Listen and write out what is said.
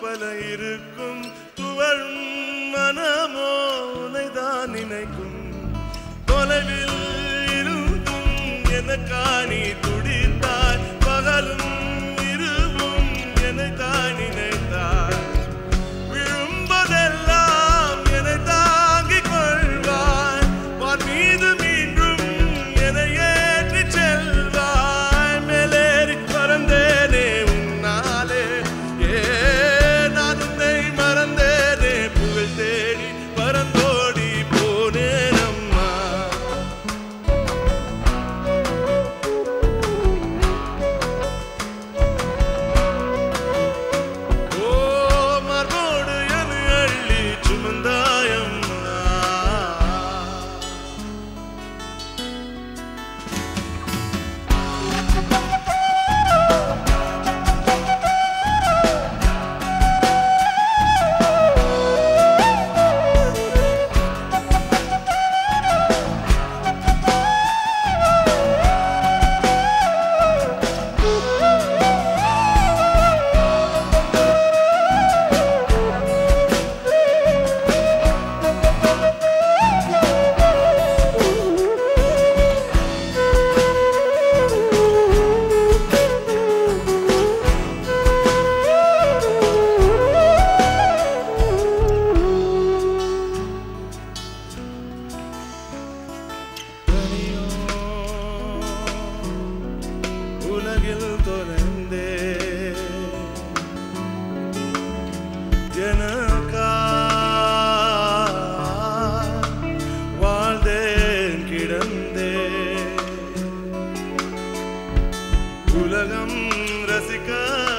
பல இருக்கும் துவழும் மனமோ உனைதான் நினைக்கும் தொலைவில் இருந்தும் எனக்காணி துடித்தாய் பகலும் இருவும் என்னைத்தான் நினைத்தாய் விழும்பதெல்லாம் என்னை தாங்கிக் கொள்வாய் வான் மீது மீண்டும் என்னை ஏற்றிச் செல்வாய் மேலேறி பறந்தேனே உன்னாலே ஏ நான் உன்னை மறந்தேனே புகழ் தேடி பறந்தோடி போனேன் அம்மா ஓ மார்போடு என்னை அள்ளி சுமந்தாயம்மா தனியோ உலகில் தொலைந்தே எனக்கா வாழ்ந்தேன் கிடந்தே உலகம் ரசிக்க